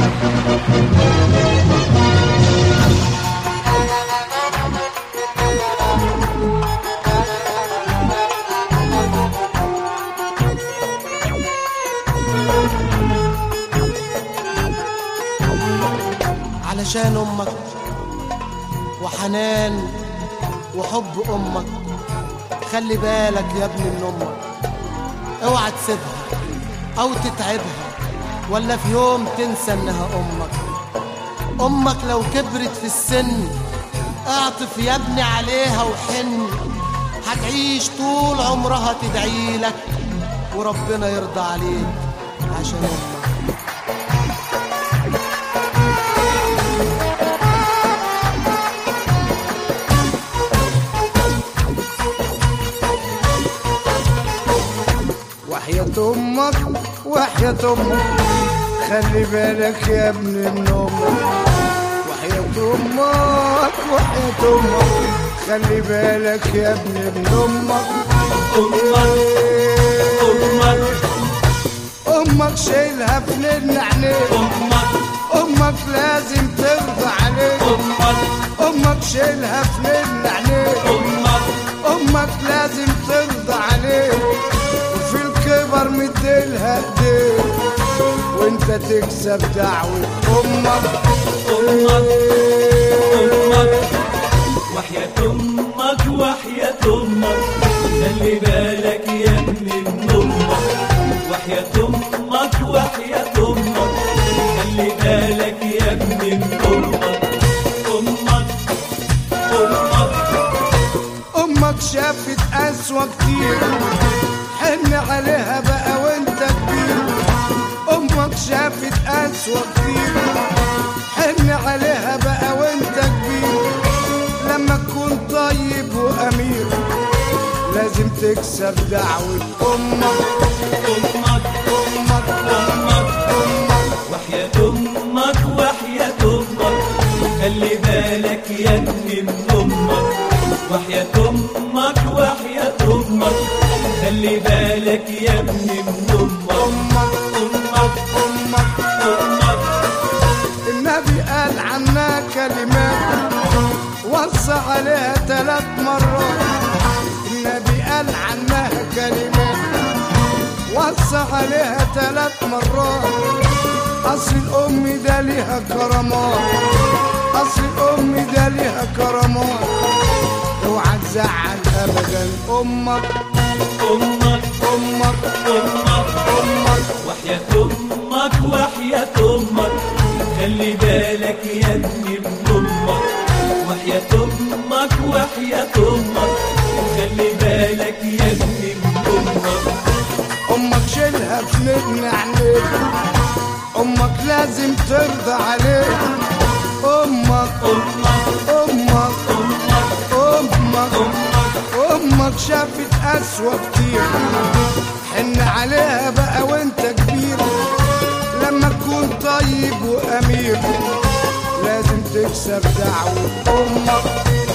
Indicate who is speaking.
Speaker 1: علشان امك وحنان وحب امك خلي بالك يا ابني من امك اوعى تسيبها او تتعبها ولا في يوم تنسى انها امك امك لو كبرت في السن اعطف يا ابني عليها وحن هتعيش طول عمرها تدعي لك وربنا يرضى عليك عشان امك
Speaker 2: وحياة أمك وحياة أمك خلي بالك يا ابن النوم وحياة أمك وحياة أمك خلي بالك يا ابن ابن أمك
Speaker 3: أمك
Speaker 2: أمك شايلها في ليل عينيك
Speaker 3: أمك
Speaker 2: أمك لازم ترضى عليك
Speaker 3: أمك
Speaker 2: أمك شايلها في ليل عينيك
Speaker 3: أمك
Speaker 2: أمك لازم ترضى عليك وفي الكبر مديلها ايديك وانت تكسب دعوة أمك
Speaker 3: أمك أمك وحياة أمك وحياة أمك خلي بالك يا ابن أمك وحياة أمك وحياة أمك خلي بالك يا ابن أمك أمك أمك
Speaker 2: أمك شافت أسوأ كتير حن عليها بقى وانت كبير أمك شافت أسوأ كتير حن عليها بقى وانت كبير لما تكون طيب وأمير لازم تكسب دعوة أمك
Speaker 3: أمك
Speaker 2: أمك
Speaker 3: أمك
Speaker 2: أمك
Speaker 3: وحياة أمك وحياة أمك خلي بالك يا ابن أمك وحياة أمك وحياة أمك خلي بالك يا ابن أمك
Speaker 2: أمك
Speaker 3: أمك
Speaker 2: أمك
Speaker 3: أمك
Speaker 2: النبي قال عنها كلمات وصى عليها ثلاث مرات النبي قال عنها كلمات وصى عليها ثلاث مرات أصل الأم ده ليها كرامات أصل الأم ده ليها كرامات اوعى تزعل أبدا أمك
Speaker 3: أمك
Speaker 2: أمك
Speaker 3: أمك
Speaker 2: أمك
Speaker 3: وحياة أمك وحياة أمك خلي بالك يا ابن أمك وحياة أمك وحياة أمك خلي بالك يا ابن أمك
Speaker 2: أمك شيلها في نجم عينيك أمك لازم ترضى عليك أمك
Speaker 3: أمك
Speaker 2: أمك
Speaker 3: أمك
Speaker 2: أمك
Speaker 3: أمك
Speaker 2: أمك شافت أسوأ كتير حن عليها بقى وانت كبير لما تكون طيب وأمير لازم تكسب دعوة أمك